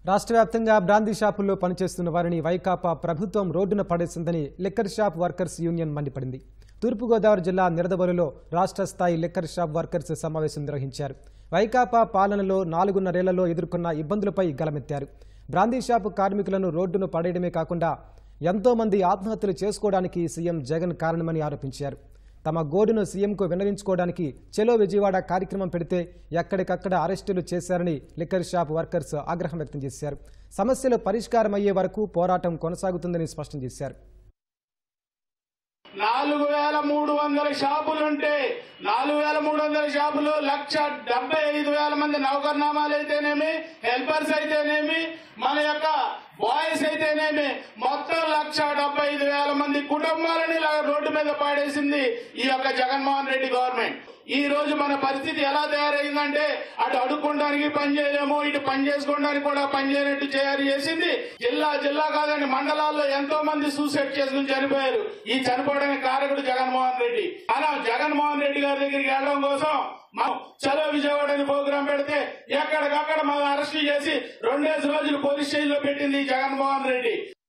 రాష్ట్ర వ్యాప్తంగా బ్రాందీ షాపుల్లో పనిచేస్తున్న వారిని వైకాపా ప్రభుత్వం రోడ్డున పడేసిందని లిక్కర్ షాప్ వర్కర్స్ యూనియన్ మండిపడింది తూర్పుగోదావరి జిల్లా నిడదవోలులో రాష్ట్ర స్థాయి లిక్కర్ షాప్ వర్కర్స్ సమావేశం నిర్వహించారు వైకాపా పాలనలో నాలుగున్నరేళ్లలో ఎదుర్కొన్న ఇబ్బందులపై గలమెత్తారు బ్రాందీ షాపు కార్మికులను రోడ్డును పడేయడమే కాకుండా ఎంతో మంది ఆత్మహత్యలు చేసుకోవడానికి సీఎం జగన్ కారణమని ఆరోపించారు తమ గోడును సీఎంకు విన్నవించుకోవడానికి చెలో విజయవాడ కార్యక్రమం పెడితే ఎక్కడికక్కడ అరెస్టులు చేశారని లిక్కర్ షాప్ వర్కర్స్ ఆగ్రహం వ్యక్తం చేశారు సమస్యలు పరిష్కారం అయ్యే వరకు పోరాటం కొనసాగుతుందని స్పష్టం చేశారు నాలుగు వేల మూడు వందల షాపులుంటే నాలుగు వేల మూడు వందల షాపులు లక్ష డెబ్బై ఐదు వేల మంది నౌకర్నామాలు అయితేనేమి హెల్పర్స్ అయితేనేమి మన యొక్క బాయ్స్ అయితేనేమి మొత్తం లక్ష డెబ్బై ఐదు వేల మంది కుటుంబాలని ఇలా రోడ్డు మీద పాడేసింది ఈ యొక్క జగన్మోహన్ రెడ్డి గవర్నమెంట్ ఈ రోజు మన పరిస్థితి ఎలా తయారైందంటే అటు అడుక్కోవడానికి పని చేయలేము ఇటు పని చేసుకోవడానికి కూడా పని చేయనట్టు తయారు చేసింది జిల్లా జిల్లా కాదని మండలాల్లో ఎంతో మంది సూసైడ్ చేసుకుని చనిపోయారు ఈ చనిపోవడానికి కారకుడు జగన్మోహన్ రెడ్డి అలా జగన్మోహన్ రెడ్డి గారి దగ్గరికి వెళ్ళడం కోసం మనం చలో విజయవాడ అని ప్రోగ్రాం పెడితే ఎక్కడికక్కడ మనం అరెస్ట్ చేసి రెండేసి రోజులు పోలీస్ స్టేషన్ లో పెట్టింది ఈ జగన్మోహన్ రెడ్డి